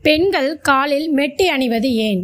பெண்கள் காலில் மெட்டி அணிவது ஏன்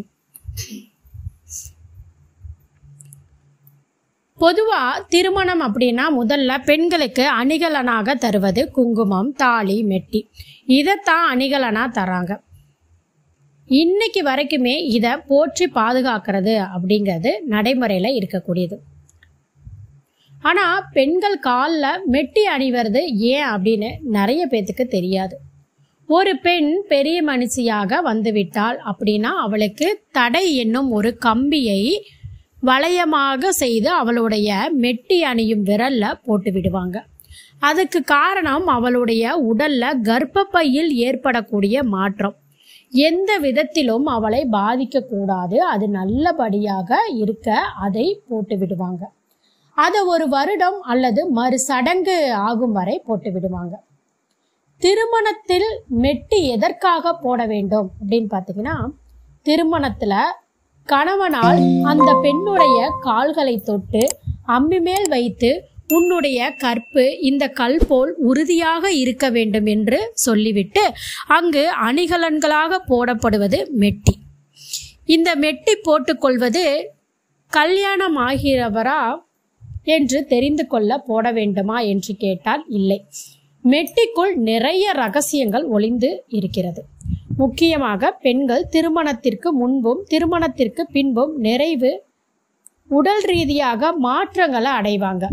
பொதுவா திருமணம் அப்படின்னா முதல்ல பெண்களுக்கு அணிகலனாக தருவது குங்குமம் தாலி மெட்டி இதைத்தான் அணிகலனா தராங்க இன்னைக்கு வரைக்குமே இதை போற்றி பாதுகாக்கிறது அப்படிங்கிறது நடைமுறையில் இருக்கக்கூடியது ஆனால் பெண்கள் காலில் மெட்டி அணிவது ஏன் அப்படின்னு நிறைய பேத்துக்கு தெரியாது ஒரு பெண் பெரிய மனுஷியாக வந்துவிட்டாள் அப்படின்னா அவளுக்கு தடை என்னும் ஒரு கம்பியை வளையமாக செய்து அவளுடைய மெட்டி அணியும் விரல்ல போட்டு விடுவாங்க அதுக்கு காரணம் அவளுடைய உடல்ல கர்ப்பப்பையில் ஏற்படக்கூடிய மாற்றம் எந்த விதத்திலும் அவளை பாதிக்கக்கூடாது அது நல்லபடியாக இருக்க அதை போட்டு விடுவாங்க அதை ஒரு வருடம் அல்லது மறு சடங்கு ஆகும் வரை போட்டு விடுவாங்க திருமணத்தில் மெட்டி எதற்காக போட வேண்டும் அப்படின்னு பார்த்தீங்கன்னா திருமணத்தில் கணவனால் அந்த பெண்ணுடைய கால்களை தொட்டு அம்பி மேல் வைத்து உன்னுடைய கற்பு இந்த கல் போல் உறுதியாக இருக்க வேண்டும் என்று சொல்லிவிட்டு அங்கு அணிகலன்களாக போடப்படுவது மெட்டி இந்த மெட்டி போட்டுக்கொள்வது கல்யாணம் ஆகிறவரா என்று தெரிந்து கொள்ள போட வேண்டுமா என்று கேட்டால் இல்லை மெட்டிக்குள் நிறைய ரகசியங்கள் ஒளிந்து இருக்கிறது முக்கியமாக பெண்கள் திருமணத்திற்கு முன்பும் திருமணத்திற்கு பின்பும் நிறைவு உடல் ரீதியாக மாற்றங்களை அடைவாங்க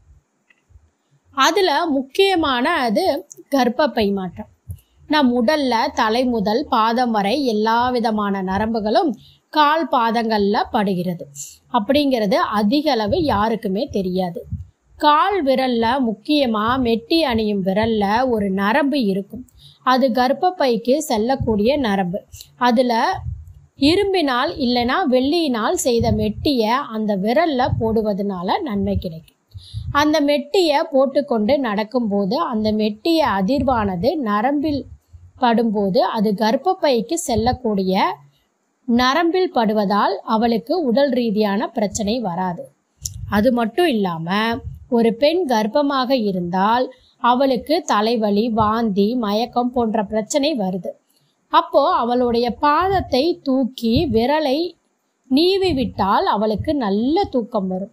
அதுல முக்கியமான அது கர்ப்பப்பை மாற்றம் நம் உடல்ல தலை முதல் பாதம் வரை எல்லா விதமான நரம்புகளும் கால் பாதங்கள்ல படுகிறது அப்படிங்கிறது அதிக அளவு யாருக்குமே தெரியாது கால் விரல்ல முக்கியமா மெட்டி அணியும் விரல்ல ஒரு நரம்பு இருக்கும் அது கர்ப்பப்பைக்கு செல்லக்கூடிய நரம்பு அதுல இரும்பினால் இல்லைன்னா வெள்ளியினால் செய்த மெட்டியை அந்த விரல்ல போடுவதனால நன்மை கிடைக்கும் அந்த மெட்டியை போட்டுக்கொண்டு நடக்கும்போது அந்த மெட்டிய அதிர்வானது நரம்பில் படும்போது அது கர்ப்பப்பைக்கு செல்லக்கூடிய நரம்பில் படுவதால் அவளுக்கு உடல் ரீதியான பிரச்சனை வராது அது மட்டும் இல்லாம ஒரு பெண் கர்ப்பமாக இருந்தால் அவளுக்கு தலைவலி வாந்தி மயக்கம் போன்ற பிரச்சனை வருது அப்போ அவளுடைய பாதத்தை தூக்கி விரலை நீவி விட்டால் அவளுக்கு நல்ல தூக்கம் வரும்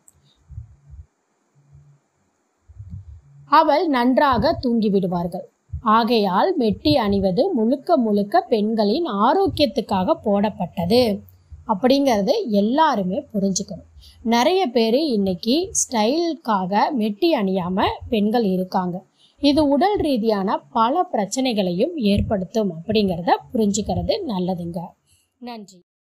அவள் நன்றாக தூங்கி விடுவார்கள் ஆகையால் மெட்டி அணிவது முழுக்க முழுக்க பெண்களின் ஆரோக்கியத்துக்காக போடப்பட்டது அப்படிங்கிறது எல்லாருமே புரிஞ்சுக்கணும் நிறைய பேர் இன்னைக்கு ஸ்டைலுக்காக மெட்டி அணியாம பெண்கள் இருக்காங்க இது உடல் ரீதியான பல பிரச்சனைகளையும் ஏற்படுத்தும் அப்படிங்கிறத புரிஞ்சுக்கிறது நல்லதுங்க நன்றி